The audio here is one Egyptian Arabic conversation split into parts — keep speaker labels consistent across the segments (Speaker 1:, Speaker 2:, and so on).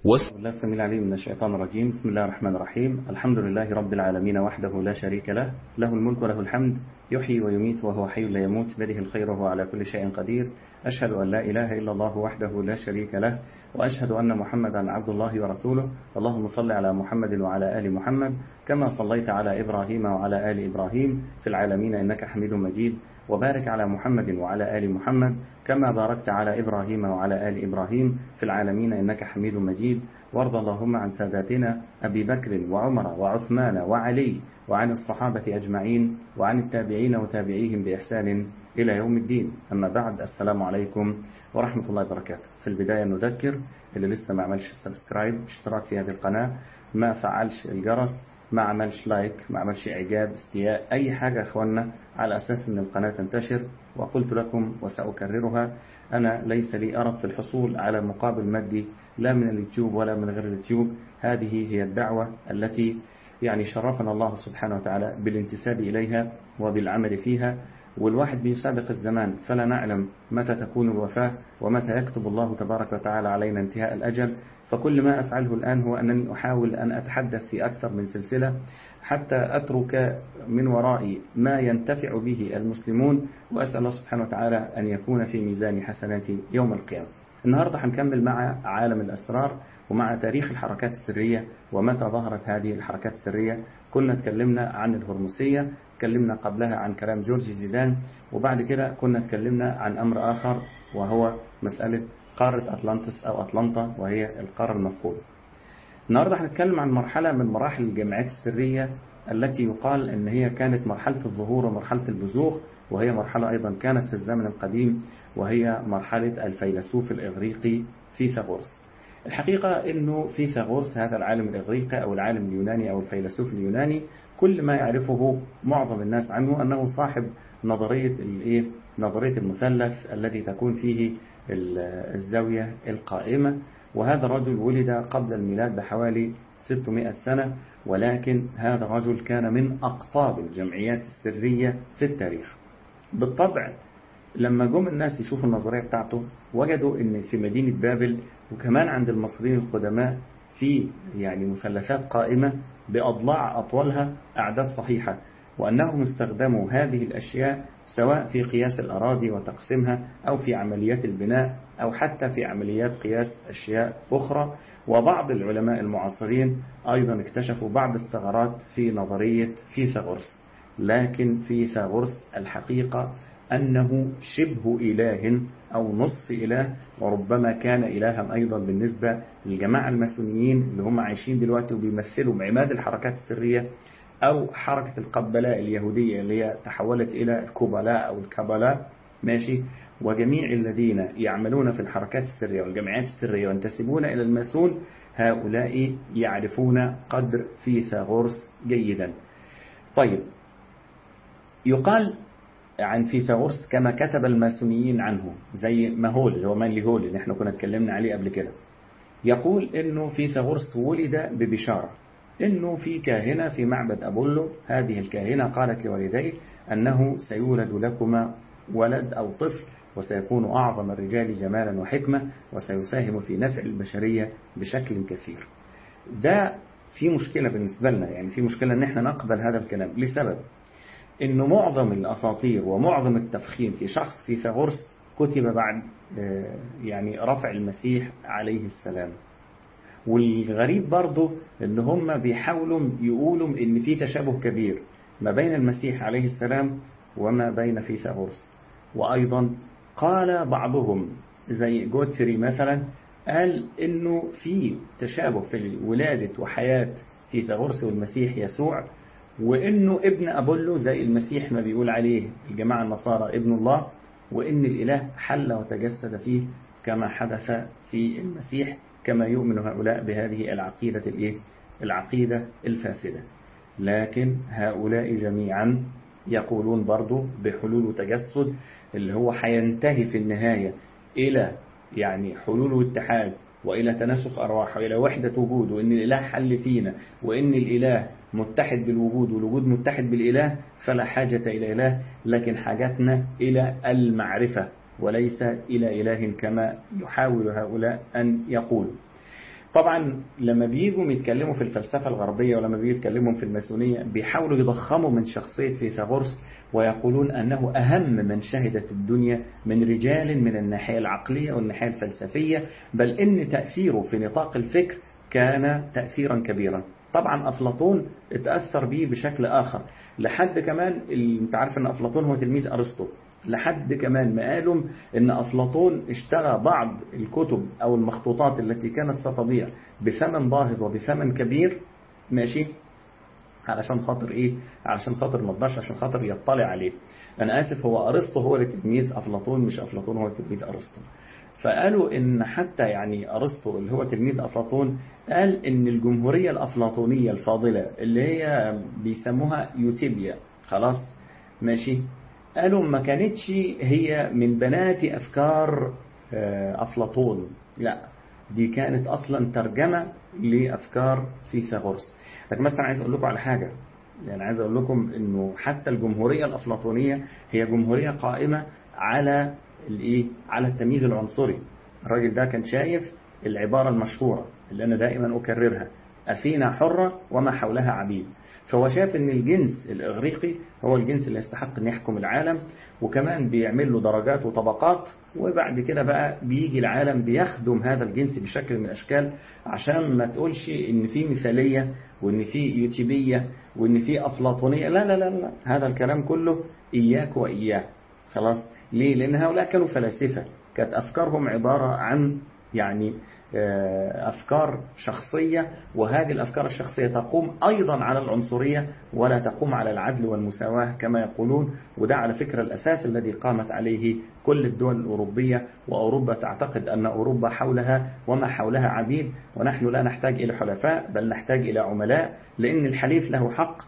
Speaker 1: بسم الله السميع العليم من الشيطان الرجيم بسم الله الرحمن الرحيم الحمد لله رب العالمين وحده لا شريك له له الملك وله الحمد يحيي ويميت وهو حي لا يموت بيده الخير وهو على كل شيء قدير أشهد أن لا إله إلا الله وحده لا شريك له وأشهد أن محمدا عبد الله ورسوله اللهم صل على محمد وعلى آل محمد كما صليت على إبراهيم وعلى آل إبراهيم في العالمين إنك حميد مجيد وبارك على محمد وعلى آل محمد كما باركت على إبراهيم وعلى آل إبراهيم في العالمين إنك حميد مجيد وارض اللهم عن ساداتنا أبي بكر وعمر وعثمان وعلي وعن الصحابة أجمعين وعن التابعين وتابعيهم بإحسان إلى يوم الدين أما بعد السلام عليكم ورحمة الله وبركاته في البداية نذكر اللي لسه ما عملش سبسكرايب اشتراك في هذه القناة ما فعلش الجرس ما عملش لايك ما عملش إعجاب استياء أي حاجة أخوانا على أساس أن القناة تنتشر وقلت لكم وسأكررها أنا ليس لي أرب في الحصول على مقابل مادي لا من اليوتيوب ولا من غير اليوتيوب هذه هي الدعوة التي يعني شرفنا الله سبحانه وتعالى بالانتساب إليها وبالعمل فيها والواحد بيسابق الزمان فلا نعلم متى تكون الوفاة ومتى يكتب الله تبارك وتعالى علينا انتهاء الأجل فكل ما أفعله الآن هو أنني أحاول أن أتحدث في أكثر من سلسلة حتى أترك من ورائي ما ينتفع به المسلمون وأسأل الله سبحانه وتعالى أن يكون في ميزان حسناتي يوم القيامة النهاردة هنكمل مع عالم الأسرار ومع تاريخ الحركات السرية ومتى ظهرت هذه الحركات السرية كنا تكلمنا عن الهرمسية تكلمنا قبلها عن كلام جورج زيدان وبعد كده كنا تكلمنا عن أمر آخر وهو مسألة قارة أطلانتس أو أطلانتا وهي القارة المفقودة النهاردة هنتكلم عن مرحلة من مراحل الجامعات السرية التي يقال أن هي كانت مرحلة الظهور ومرحلة البزوغ وهي مرحلة أيضا كانت في الزمن القديم وهي مرحلة الفيلسوف الإغريقي فيثاغورس الحقيقة أنه فيثاغورس هذا العالم الإغريقي أو العالم اليوناني أو الفيلسوف اليوناني كل ما يعرفه معظم الناس عنه أنه صاحب نظرية الإيه؟ نظرية المثلث الذي تكون فيه الزاوية القائمة وهذا الرجل ولد قبل الميلاد بحوالي 600 سنة ولكن هذا الرجل كان من أقطاب الجمعيات السرية في التاريخ بالطبع لما جم الناس يشوفوا النظرية بتاعته وجدوا ان في مدينة بابل وكمان عند المصريين القدماء في يعني مثلثات قائمة بأضلاع أطولها أعداد صحيحة وأنهم استخدموا هذه الأشياء سواء في قياس الأراضي وتقسيمها أو في عمليات البناء أو حتى في عمليات قياس أشياء أخرى وبعض العلماء المعاصرين أيضا اكتشفوا بعض الثغرات في نظرية فيثاغورس لكن فيثاغورس الحقيقة أنه شبه إله أو نصف إله وربما كان إلها أيضا بالنسبة للجماعة الماسونيين اللي هم عايشين دلوقتي وبيمثلوا عماد الحركات السرية أو حركة القبلاء اليهودية اللي هي تحولت إلى الكوبلاء أو الكابلاء ماشي وجميع الذين يعملون في الحركات السرية والجمعيات السرية وينتسبون إلى الماسون هؤلاء يعرفون قدر فيثاغورس جيدا طيب يقال عن فيثاغورس كما كتب الماسونيين عنه زي ماهول اللي هو مانلي هول اللي احنا كنا اتكلمنا عليه قبل كده يقول انه فيثاغورس ولد ببشارة انه في كاهنة في معبد ابولو هذه الكاهنة قالت لوالديه انه سيولد لكما ولد او طفل وسيكون اعظم الرجال جمالا وحكمة وسيساهم في نفع البشرية بشكل كثير ده في مشكلة بالنسبة لنا يعني في مشكلة ان احنا نقبل هذا الكلام لسبب انه معظم الاساطير ومعظم التفخيم في شخص فيثاغورس كتب بعد يعني رفع المسيح عليه السلام والغريب برضه ان هم بيحاولوا يقولوا ان في تشابه كبير ما بين المسيح عليه السلام وما بين فيثاغورس وايضا قال بعضهم زي جوتفري مثلا قال انه في تشابه في ولادة وحياة فيثاغورس والمسيح يسوع وانه ابن ابولو زي المسيح ما بيقول عليه الجماعة النصارى ابن الله وان الاله حل وتجسد فيه كما حدث في المسيح كما يؤمن هؤلاء بهذه العقيدة الايه العقيدة الفاسدة لكن هؤلاء جميعا يقولون برضو بحلول وتجسد اللي هو حينتهي في النهاية إلى يعني حلول واتحاد وإلى تناسخ أرواح وإلى وحدة وجود وإن الإله حل فينا وإن الإله متحد بالوجود والوجود متحد بالإله فلا حاجة إلى إله لكن حاجتنا إلى المعرفة وليس إلى إله كما يحاول هؤلاء أن يقولوا طبعا لما بيجوا يتكلموا في الفلسفة الغربية ولما بيجوا يتكلموا في الماسونية بيحاولوا يضخموا من شخصية فيثاغورس ويقولون أنه أهم من شهدت الدنيا من رجال من الناحية العقلية والناحية الفلسفية بل إن تأثيره في نطاق الفكر كان تأثيرا كبيرا طبعا أفلاطون اتأثر به بشكل آخر لحد كمان انت عارف أن أفلاطون هو تلميذ أرسطو لحد كمان ما قالوا ان افلاطون اشترى بعض الكتب او المخطوطات التي كانت ستضيع بثمن باهظ وبثمن كبير ماشي علشان خاطر ايه علشان خاطر ما تضيعش عشان خاطر يطلع عليه انا اسف هو ارسطو هو اللي تلميذ افلاطون مش افلاطون هو تلميذ ارسطو فقالوا ان حتى يعني ارسطو اللي هو تلميذ افلاطون قال ان الجمهوريه الافلاطونيه الفاضله اللي هي بيسموها يوتيبيا خلاص ماشي قالوا ما كانتش هي من بنات أفكار أفلاطون لا دي كانت أصلا ترجمة لأفكار فيثاغورس لكن مثلا عايز أقول لكم على حاجة يعني عايز أقول لكم إنه حتى الجمهورية الأفلاطونية هي جمهورية قائمة على الإيه؟ على التمييز العنصري الراجل ده كان شايف العبارة المشهورة اللي أنا دائما أكررها أثينا حرة وما حولها عبيد فهو شاف ان الجنس الاغريقي هو الجنس اللي يستحق ان يحكم العالم وكمان بيعمل له درجات وطبقات وبعد كده بقى بيجي العالم بيخدم هذا الجنس بشكل من الاشكال عشان ما تقولش ان في مثاليه وان في يوتيبيه وان في افلاطونيه لا لا لا لا هذا الكلام كله اياك واياه خلاص ليه لان هؤلاء كانوا فلاسفه كانت افكارهم عباره عن يعني أفكار شخصية وهذه الأفكار الشخصية تقوم أيضا على العنصرية ولا تقوم على العدل والمساواة كما يقولون وده على فكرة الأساس الذي قامت عليه كل الدول الأوروبية وأوروبا تعتقد أن أوروبا حولها وما حولها عبيد ونحن لا نحتاج إلى حلفاء بل نحتاج إلى عملاء لأن الحليف له حق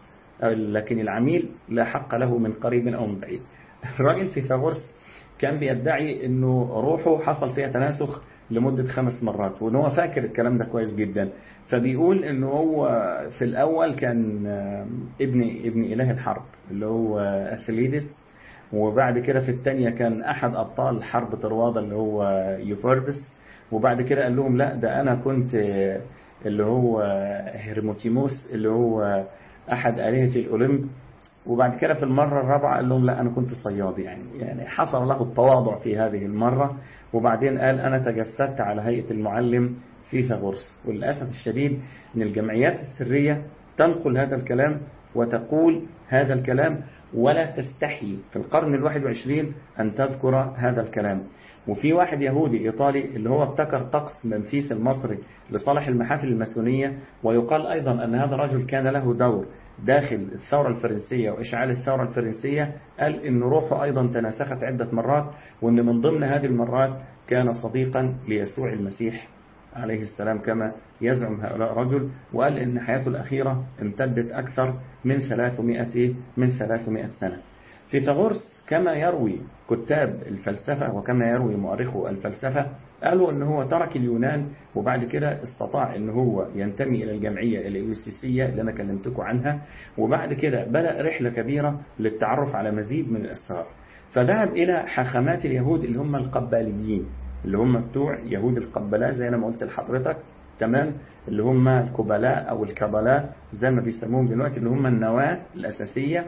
Speaker 1: لكن العميل لا حق له من قريب أو من بعيد الراجل فيثاغورس كان بيدعي أنه روحه حصل فيها تناسخ لمدة خمس مرات وان هو فاكر الكلام ده كويس جدا فبيقول ان هو في الاول كان ابن ابن اله الحرب اللي هو اثليدس وبعد كده في الثانية كان احد ابطال حرب طروادة اللي هو يوفربس وبعد كده قال لهم لا ده انا كنت اللي هو هيرموتيموس اللي هو احد الهة الاولمب وبعد كده في المرة الرابعة قال لهم لا أنا كنت صياد يعني يعني حصل له التواضع في هذه المرة وبعدين قال أنا تجسدت على هيئة المعلم فيثاغورس وللأسف الشديد أن الجمعيات السرية تنقل هذا الكلام وتقول هذا الكلام ولا تستحي في القرن الواحد وعشرين أن تذكر هذا الكلام وفي واحد يهودي إيطالي اللي هو ابتكر طقس منفيس المصري لصالح المحافل الماسونية ويقال أيضا أن هذا الرجل كان له دور داخل الثورة الفرنسية وإشعال الثورة الفرنسية قال إن روحه أيضا تناسخت عدة مرات وإن من ضمن هذه المرات كان صديقا ليسوع المسيح عليه السلام كما يزعم هؤلاء رجل وقال إن حياته الأخيرة امتدت أكثر من 300 من 300 سنة فيثاغورس كما يروي كتاب الفلسفة وكما يروي مؤرخو الفلسفة قالوا ان هو ترك اليونان وبعد كده استطاع ان هو ينتمي الى الجمعية الإيوسيسية اللي انا كلمتكم عنها وبعد كده بدأ رحلة كبيرة للتعرف على مزيد من الأسرار فذهب إلى حاخامات اليهود اللي هم القباليين اللي هم بتوع يهود القبلاء زي ما قلت لحضرتك تمام اللي هم الكبلاء أو الكبلاء زي ما بيسموهم دلوقتي اللي هم النواة الأساسية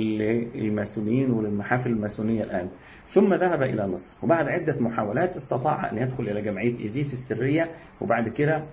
Speaker 1: للماسونيين وللمحافل الماسونية الآن ثم ذهب إلى مصر وبعد عدة محاولات استطاع أن يدخل إلى جمعية إيزيس السرية وبعد كده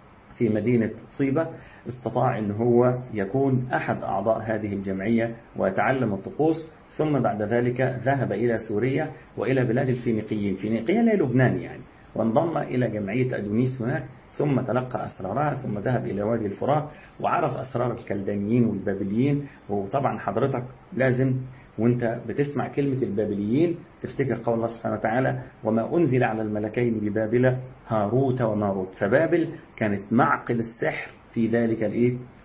Speaker 1: في مدينة طيبة استطاع أن هو يكون أحد أعضاء هذه الجمعية ويتعلم الطقوس ثم بعد ذلك ذهب إلى سوريا وإلى بلاد الفينيقيين فينيقيا لا لبنان يعني وانضم إلى جمعية أدونيس هناك ثم تلقى أسرارها ثم ذهب إلى وادي الفرات وعرف أسرار الكلدانيين والبابليين وطبعا حضرتك لازم وانت بتسمع كلمة البابليين تفتكر قول الله سبحانه وتعالى وما أنزل على الملكين ببابل هاروت وماروت فبابل كانت معقل السحر في ذلك الايه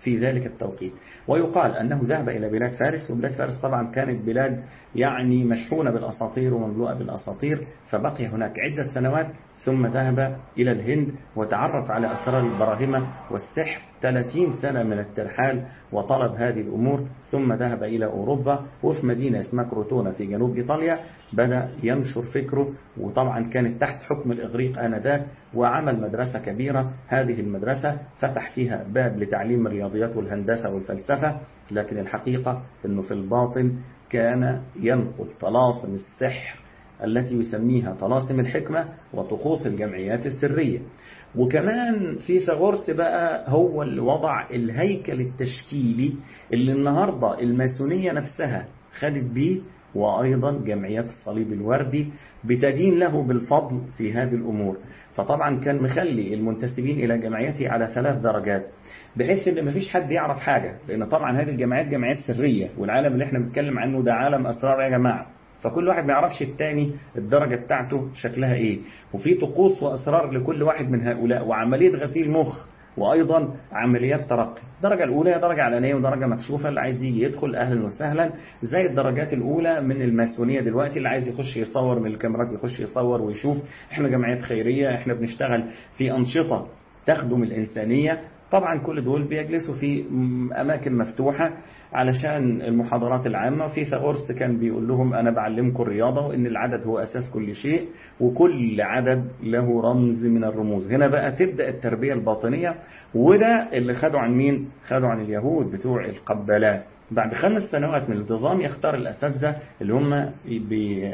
Speaker 1: في ذلك التوقيت ويقال أنه ذهب إلى بلاد فارس وبلاد فارس طبعا كانت بلاد يعني مشحونة بالأساطير ومملوءة بالأساطير فبقي هناك عدة سنوات ثم ذهب إلى الهند وتعرف على أسرار البراهمة والسحر 30 سنة من الترحال وطلب هذه الأمور ثم ذهب إلى أوروبا وفي مدينة اسمها كروتونا في جنوب إيطاليا بدأ ينشر فكره وطبعا كانت تحت حكم الإغريق آنذاك وعمل مدرسة كبيرة هذه المدرسة فتح فيها باب لتعليم الرياضيات والهندسة والفلسفة لكن الحقيقة أنه في الباطن كان ينقل طلاسم السحر التي يسميها طلاسم الحكمة وطقوس الجمعيات السرية وكمان في ثغورس بقى هو اللي وضع الهيكل التشكيلي اللي النهاردة الماسونية نفسها خدت بيه وأيضا جمعيات الصليب الوردي بتدين له بالفضل في هذه الأمور فطبعا كان مخلي المنتسبين إلى جمعيته على ثلاث درجات بحيث ان مفيش حد يعرف حاجة لان طبعا هذه الجمعيات جمعيات سرية والعالم اللي احنا بنتكلم عنه ده عالم اسرار يا جماعة فكل واحد ما يعرفش التاني الدرجة بتاعته شكلها ايه وفي طقوس واسرار لكل واحد من هؤلاء وعملية غسيل مخ وايضا عمليات ترقي الدرجة الاولى هي درجة علنية ودرجة مكشوفة اللي عايز يجي يدخل اهلا وسهلا زي الدرجات الاولى من الماسونية دلوقتي اللي عايز يخش يصور من الكاميرات يخش يصور ويشوف احنا جمعيات خيرية احنا بنشتغل في انشطة تخدم الانسانية طبعا كل دول بيجلسوا في أماكن مفتوحة علشان المحاضرات العامة في ثغورس كان بيقول لهم أنا بعلمكم الرياضة وإن العدد هو أساس كل شيء وكل عدد له رمز من الرموز هنا بقى تبدأ التربية الباطنية وده اللي خدوا عن مين؟ خدوا عن اليهود بتوع القبلات بعد خمس سنوات من الانتظام يختار الأساتذة اللي هم بي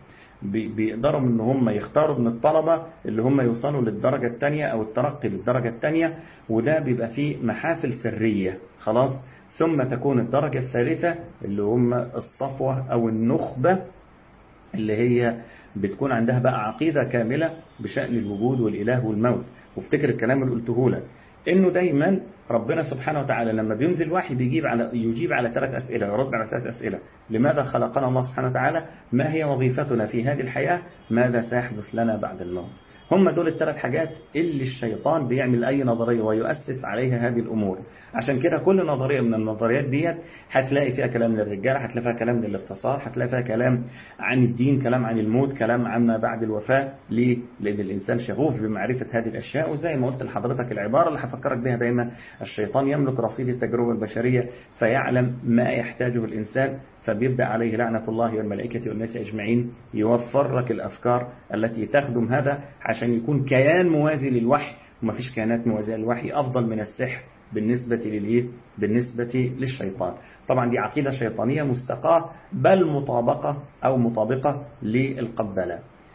Speaker 1: بيقدروا ان هم يختاروا من الطلبة اللي هم يوصلوا للدرجة الثانية او الترقي للدرجة الثانية وده بيبقى فيه محافل سرية خلاص ثم تكون الدرجة الثالثة اللي هم الصفوة او النخبة اللي هي بتكون عندها بقى عقيدة كاملة بشأن الوجود والإله والموت وافتكر الكلام اللي قلته لك انه دايما ربنا سبحانه وتعالى لما بينزل وحي بيجيب على يجيب على ثلاث أسئلة يرد على ثلاث أسئلة لماذا خلقنا الله سبحانه وتعالى ما هي وظيفتنا في هذه الحياة ماذا سيحدث لنا بعد الموت هم دول الثلاث حاجات اللي الشيطان بيعمل أي نظرية ويؤسس عليها هذه الأمور عشان كده كل نظرية من النظريات ديت هتلاقي فيها كلام للرجال هتلاقي فيها كلام للاختصار هتلاقي فيها كلام عن الدين كلام عن الموت كلام عن ما بعد الوفاة ليه؟ لأن الإنسان شغوف بمعرفة هذه الأشياء وزي ما قلت لحضرتك العبارة اللي هفكرك بها دايما الشيطان يملك رصيد التجربة البشرية فيعلم ما يحتاجه الإنسان فبيبدأ عليه لعنة الله والملائكة والناس أجمعين يوفر لك الأفكار التي تخدم هذا عشان يكون كيان موازي للوحي وما فيش كيانات موازية للوحي أفضل من السحر بالنسبة للإيه؟ بالنسبة للشيطان طبعا دي عقيدة شيطانية مستقاة بل مطابقة أو مطابقة للقبلة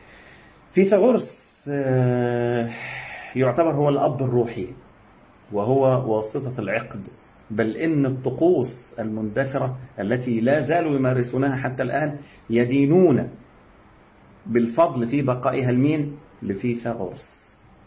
Speaker 1: في آه، يعتبر هو الأب الروحي وهو واسطة العقد بل إن الطقوس المندثرة التي لا زالوا يمارسونها حتى الآن يدينون بالفضل في بقائها المين لفيثاغورس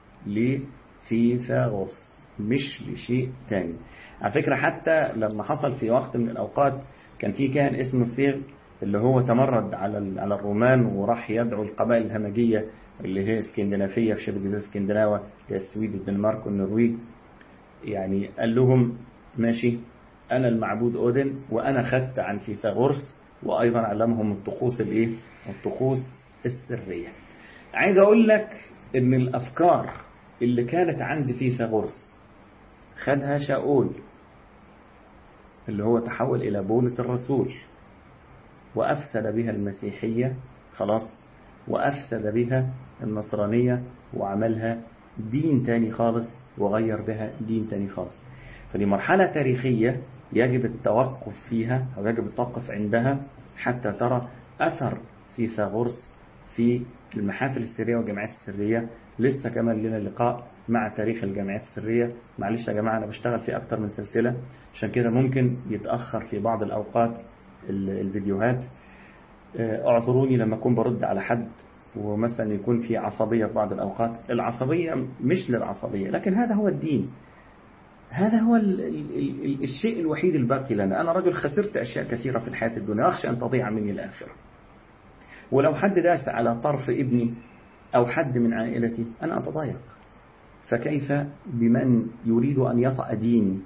Speaker 1: لفيثاغورس مش لشيء تاني على فكرة حتى لما حصل في وقت من الأوقات كان في كان اسمه ثيغ اللي هو تمرد على على الرومان وراح يدعو القبائل الهمجية اللي هي اسكندنافية في شبه جزيرة اسكندناوة السويد والدنمارك والنرويج يعني قال لهم ماشي أنا المعبود أودن وأنا خدت عن فيثاغورس وأيضا علمهم الطقوس الإيه؟ الطقوس السرية عايز أقول لك إن الأفكار اللي كانت عند فيثاغورس خدها شاول اللي هو تحول إلى بولس الرسول وأفسد بها المسيحية خلاص وأفسد بها النصرانية وعملها دين تاني خالص وغير بها دين تاني خالص فدي مرحلة تاريخية يجب التوقف فيها أو يجب التوقف عندها حتى ترى أثر فيثاغورس في المحافل السرية والجامعات السرية لسه كمان لنا لقاء مع تاريخ الجامعات السرية معلش يا جماعة أنا بشتغل في أكتر من سلسلة عشان كده ممكن يتأخر في بعض الأوقات الفيديوهات آه، اعذروني لما أكون برد على حد ومثلا يكون في عصبية في بعض الأوقات العصبية مش للعصبية لكن هذا هو الدين هذا هو ال ال ال الشيء الوحيد الباقي لنا أنا رجل خسرت أشياء كثيرة في الحياة الدنيا أخشى أن تضيع مني الآخرة ولو حد داس على طرف ابني أو حد من عائلتي أنا أتضايق فكيف بمن يريد أن يطأ ديني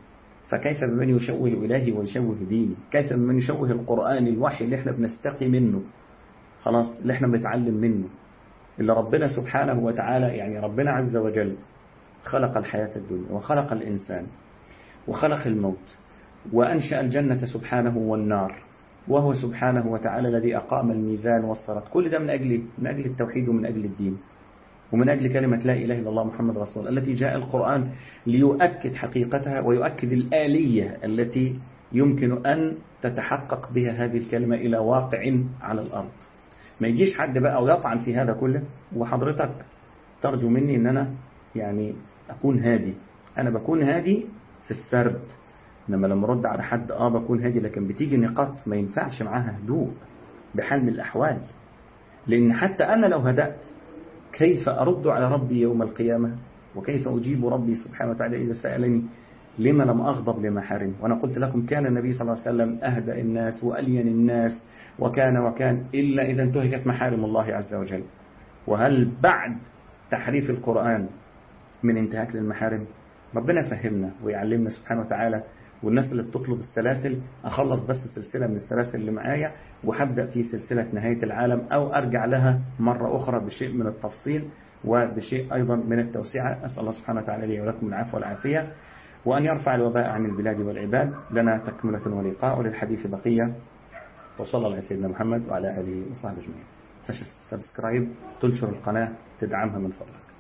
Speaker 1: فكيف بمن يشوه إلهي ويشوه ديني كيف بمن يشوه القرآن الوحي اللي احنا بنستقي منه خلاص اللي احنا بنتعلم منه اللي ربنا سبحانه وتعالى يعني ربنا عز وجل خلق الحياة الدنيا وخلق الإنسان وخلق الموت وأنشأ الجنة سبحانه والنار وهو سبحانه وتعالى الذي أقام الميزان والصراط كل ده من أجل من أجل التوحيد ومن أجل الدين ومن أجل كلمة لا إله إلا الله محمد رسول الله التي جاء القرآن ليؤكد حقيقتها ويؤكد الآلية التي يمكن أن تتحقق بها هذه الكلمة إلى واقع على الأرض ما يجيش حد بقى ويطعن في هذا كله وحضرتك ترجو مني أن أنا يعني أكون هادي أنا بكون هادي في السرد إنما لما رد على حد آه بكون هادي لكن بتيجي نقاط ما ينفعش معاها هدوء بحال من الأحوال لأن حتى أنا لو هدأت كيف أرد على ربي يوم القيامة وكيف أجيب ربي سبحانه وتعالى إذا سألني لما لم أغضب لمحارم وأنا قلت لكم كان النبي صلى الله عليه وسلم أهدأ الناس وألين الناس وكان وكان إلا إذا انتهكت محارم الله عز وجل وهل بعد تحريف القرآن من انتهاك للمحارم ربنا يفهمنا ويعلمنا سبحانه وتعالى والناس اللي بتطلب السلاسل أخلص بس سلسلة من السلاسل اللي معايا وهبدأ في سلسلة نهاية العالم أو أرجع لها مرة أخرى بشيء من التفصيل وبشيء أيضا من التوسعة أسأل الله سبحانه وتعالى لي ولكم العفو والعافية وأن يرفع الوباء عن البلاد والعباد لنا تكملة ولقاء وللحديث بقية وصلى الله على سيدنا محمد وعلى آله وصحبه أجمعين سبسكرايب تنشر القناة تدعمها من فضلك